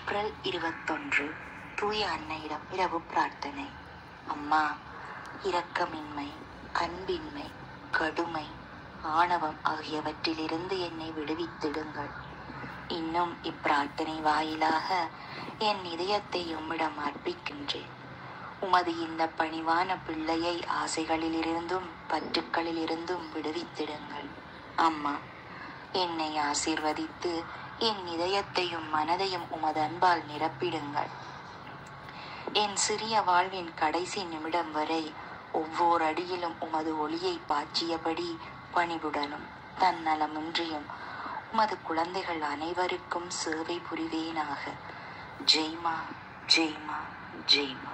April இருபத்தொன்று தூய அன்னையிடம் இரவு பிரார்த்தனை அம்மா இரக்கமின்மை அன்பின்மை கடுமை ஆணவம் ஆகியவற்றிலிருந்து என்னை விடுவித்திடுங்கள் இன்னும் இப்பிரார்த்தனை வாயிலாக என் இதயத்தை உம்மிடம் அர்ப்பிக்கின்றேன் உமது இந்த பணிவான பிள்ளையை ஆசைகளிலிருந்தும் பற்றுக்களிலிருந்தும் விடுவித்திடுங்கள் அம்மா என்னை ஆசீர்வதித்து என் இதயத்தையும் மனதையும் உமது அன்பால் நிரப்பிடுங்கள் என் சிறிய வாழ்வின் கடைசி நிமிடம் வரை ஒவ்வொரு அடியிலும் உமது ஒளியை பாய்ச்சியபடி பணிவுடனும் தன்னலமின்றியும் உமது குழந்தைகள் அனைவருக்கும் சேவை புரிவேனாக ஜெய்மா ஜெய்மா ஜெய்மா